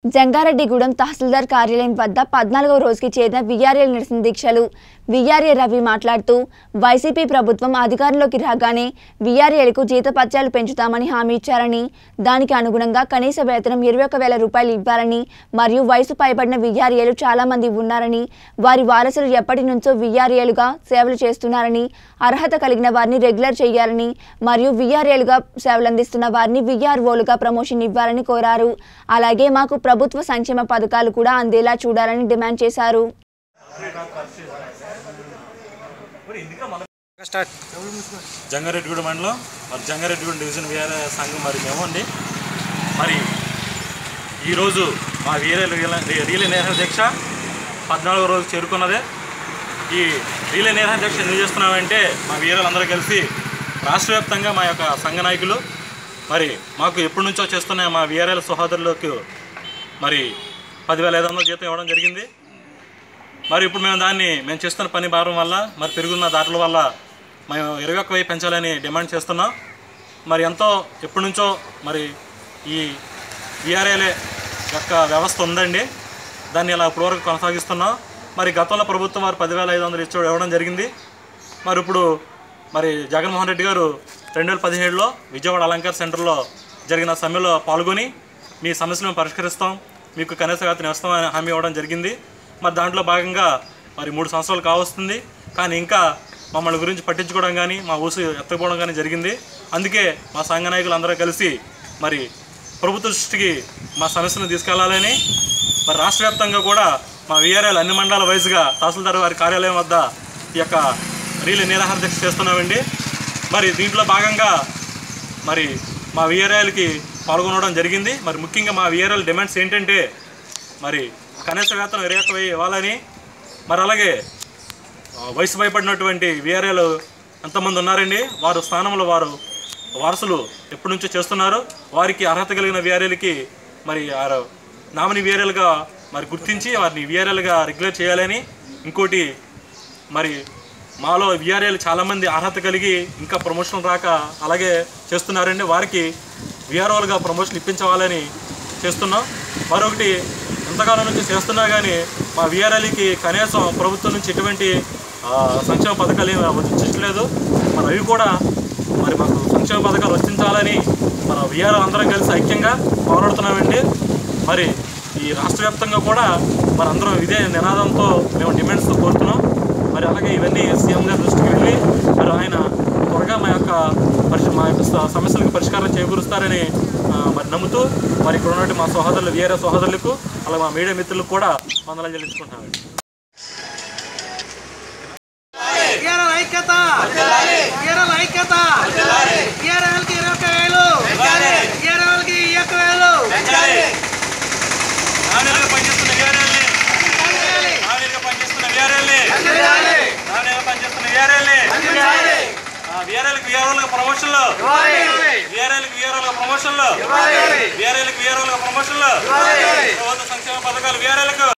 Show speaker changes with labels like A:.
A: జంగారెడ్డిగూడెం తహసీల్దార్ కార్యాలయం వద్ద పద్నాలుగవ రోజుకి చేరిన విఆర్ఎల్ నిరసన దీక్షలు విఆర్ఏ రవి మాట్లాడుతూ వైసీపీ ప్రభుత్వం అధికారంలోకి రాగానే విఆర్ఏలకు జీతపత్యాలు పెంచుతామని హామీ ఇచ్చారని దానికి అనుగుణంగా కనీస వేతనం ఇరవై ఒక వేల రూపాయలు ఇవ్వాలని మరియు వయసు పైబడిన విఆర్ఏలు చాలా మంది ఉన్నారని వారి వారసులు ఎప్పటి నుంచో విఆర్ఏలుగా సేవలు చేస్తున్నారని అర్హత కలిగిన వారిని రెగ్యులర్ చేయాలని మరియు విఆర్ఏలుగా సేవలు అందిస్తున్న వారిని విఆర్ఓలుగా ప్రమోషన్ ఇవ్వాలని కోరారు అలాగే మాకు ప్రభుత్వ సంక్షేమ పథకాలు కూడా అందేలా చూడాలని డిమాండ్ చేశారు
B: స్టార్ట్
C: జంగారెడ్డిగూడ మండలం మరి జంగారెడ్డిగూడ డివిజన్ వీర సంఘం మరి మేము అండి మరి ఈరోజు మా వీర రీలే నిరసన దీక్ష పద్నాలుగో రోజు చేరుకున్నదే ఈ రీలే నిరసన దీక్ష ఎందుకు చేస్తున్నామంటే మా వీరులందరూ కలిసి రాష్ట్ర వ్యాప్తంగా మా యొక్క సంఘ నాయకులు మరి మాకు ఎప్పటి నుంచో చేస్తున్న మా వీఆర్ఎల్ సహోదరులకు మరి పదివేల ఐదు వందల జీతం ఇవ్వడం జరిగింది మరి ఇప్పుడు మేము దాన్ని మేము చేస్తున్న పని భారం వల్ల మరి పెరుగున్న దాటుల వల్ల మేము ఇరవై ఒక్క వెయ్యి పెంచాలని డిమాండ్ చేస్తున్నాం మరి ఎంతో ఎప్పటి నుంచో మరి ఈ విఆర్ఏలే యొక్క వ్యవస్థ ఉందండి దాన్ని ఇలా ఇప్పటివరకు కొనసాగిస్తున్నాం మరి గతంలో ప్రభుత్వం వారు పదివేల ఐదు వందలు ఇచ్చి ఇవ్వడం జరిగింది మరి ఇప్పుడు మరి జగన్మోహన్ రెడ్డి గారు రెండు వేల పదిహేడులో విజయవాడ అలంకార్ సెంటర్లో జరిగిన సమ్మెలో పాల్గొని మీ సమస్యలు మేము పరిష్కరిస్తాం మీకు కనీస వేతనం ఇస్తామని హామీ ఇవ్వడం జరిగింది మరి దాంట్లో భాగంగా మరి మూడు సంవత్సరాలు కావస్తుంది కానీ ఇంకా మమ్మల్ని గురించి పట్టించుకోవడం కానీ మా ఊసు ఎత్తకపోవడం కానీ జరిగింది అందుకే మా సంఘ నాయకులు అందరూ కలిసి మరి ప్రభుత్వ దృష్టికి మా సమస్యను తీసుకెళ్లాలని మరి రాష్ట్ర వ్యాప్తంగా కూడా మా వీఆర్ఎల్ అన్ని మండలాల వైజ్గా తహసీల్దార్ వారి కార్యాలయం వద్ద ఈ యొక్క రీలు నిరాహార దీక్ష చేస్తున్నామండి మరి దీంట్లో భాగంగా మరి మా విఆర్ఐలకి పాల్గొనడం జరిగింది మరి ముఖ్యంగా మా విఆర్ఎల్ డిమాండ్స్ ఏంటంటే మరి కనీస వేతనం ఇరవై ఒక్క వెయ్యి ఇవ్వాలని మరి అలాగే ఆ, వయసు భయపడినటువంటి విఆర్ఏలు ఎంతమంది ఉన్నారండి వారు స్థానంలో వారు వారసులు ఎప్పటి నుంచో చేస్తున్నారు వారికి అర్హత కలిగిన విఆర్ఏలకి మరి ఆ నామినీ విఆర్ఏలుగా మరి గుర్తించి వారిని విఆర్ఏలుగా రెగ్యులేట్ చేయాలని ఇంకోటి మరి మాలో విఆర్ఏలు చాలామంది అర్హత కలిగి ఇంకా ప్రమోషన్ రాక అలాగే చేస్తున్నారండి వారికి విఆర్ఓలుగా ప్రమోషన్ ఇప్పించవాలని చేస్తున్నాం మరొకటి ఎంతకాలం నుంచి చేస్తున్నా కానీ మా విఆర్ఎల్కి కనీసం ప్రభుత్వం నుంచి ఎటువంటి ఆ, సంక్షేమ పథకాలు ఏమి వచ్చించలేదు మరి అవి కూడా మరి మాకు సంక్షేమ పథకాలు వర్తించాలని మన విఆర్ఎల్ అందరం కలిసి ఐక్యంగా పోరాడుతున్నామండి మరి ఈ రాష్ట్ర వ్యాప్తంగా కూడా మరి అందరం ఇదే నినాదంతో మేము డిమాండ్స్ కోరుతున్నాం మరి అలాగే ఇవన్నీ సీఎం గారి దృష్టికి వెళ్ళి మరి ఆయన త్వరగా మా యొక్క పరిష మా యొక్క స- సమస్యలకు పరిష్కారం చేకూరుస్తారని ఆ, మరి నమ్ముతూ మరి ఇక్కడ ఉన్నటువంటి మా సహోదరులు వేరే సహోదరులకు అలాగే మా మీడియా మిత్రులకు కూడా వందలు చెల్లించుకుంటున్నామండి
B: కేరళ ఐక్యత కేరళ ఐక్యత కేరళకి ఇరవై ఒక్క వేలు కేరళకి ఇరవై ఒక్క వేలు
C: నాణ్యతగా పనిచేస్తున్న వీఆర్ఎల్ని నాణ్యతగా పనిచేస్తున్న వీఆర్ఎల్ని నాణ్యతగా పనిచేస్తున్న వీఆర్ఎల్ని వీఆర్ఎల్కి వీఆర్ఓలుగా ప్రమోషన్లు వీఆర్ఎల్కి వీఆర్ఓలుగా ప్రమోషన్లు వీఆర్ఎల్కి వీఆర్ఓలుగా ప్రమోషన్లు ప్రభుత్వ సంక్షేమ పథకాలు వీఆర్ఎల్కు